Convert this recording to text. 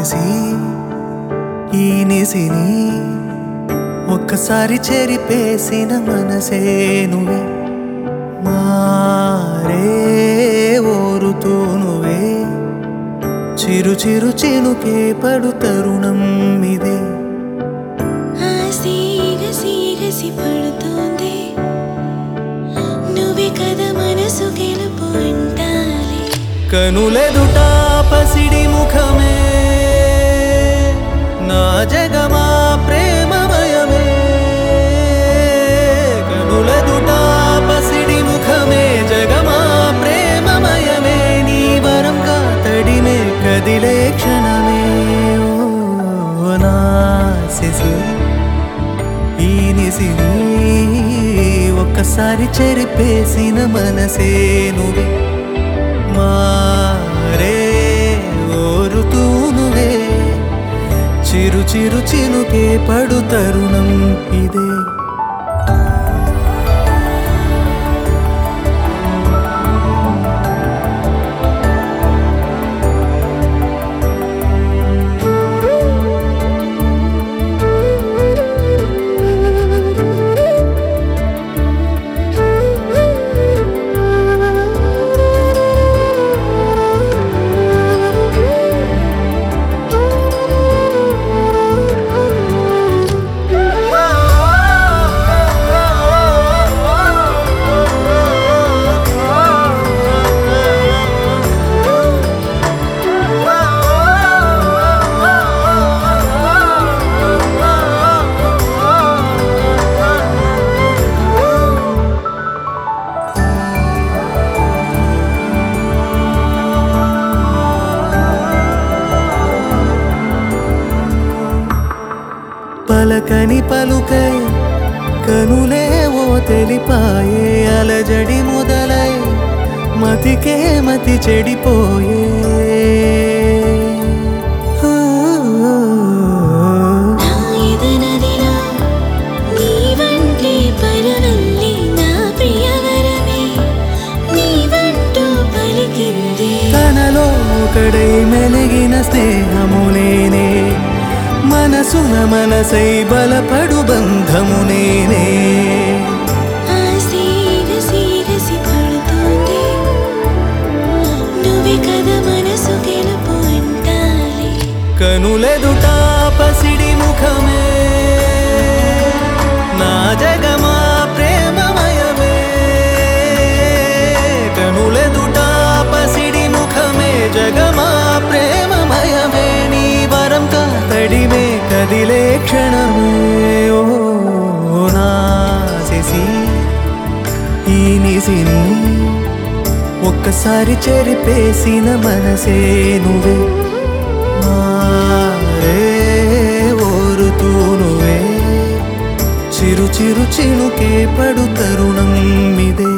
శశి ఈ నిసిని ఒక్కసారి చెరిపేసిన మనసే నువ్వే మారే ఓరుతూ నువ్వే చిరు చిరు చినుకే పడు తరుణం ఇదే ఆ సీగసి గసి పడుతోంది నువ్వే కదా మనసు గెలుపు అంటాలి కనులెదుట పసిడి ముఖమే నా జగమా ప్రేమమయమే కనులెదుట పసిడి ముఖమే జగమా ప్రేమమయమే నీ వరంగా తడిమే కదిలే క్షణమే ఓ నా శశి ఈ నిసిని ఒక్కసారి చెరిపేసిన మనసే నువ్వే మారే ఓరుతూ నువ్వే చిరు చిరు చినుకే పడు తరుణం ఇదే పలకని పలుకై కనులే ఓ తెలిపాయే అలజడి మొదలై మతికే మతి చెడిపోయే ఆ, నా ఎదనదిలో నీ వంటి పరవల్లి నా ప్రియవరమే నీ వంటూ పలికింది తనలో ఒకడై మెలిగిన స్నేహమునేనే మనసున మనసై బలపడు బంధమునేనే ఆ సీగసి గసి పడుతోంది నువ్వే కదా మనసు గెలుపు అంటాలి కనులెదుట పసిడి ముఖమే నా జగమా ప్రేమమయమే కనులెదుట పసిడి ముఖమే జగమా ప్రేమమయమే నీ వరం కాతడిమే కదిలే క్షణమే ఓ నా శశి ఈ నిసిని ఒక్కసారి చెరిపేసిన మనసే నువ్వే మారే ఓరుతూ నువ్వే చిరు చిరు చినుకే పడు తరుణం ఇదే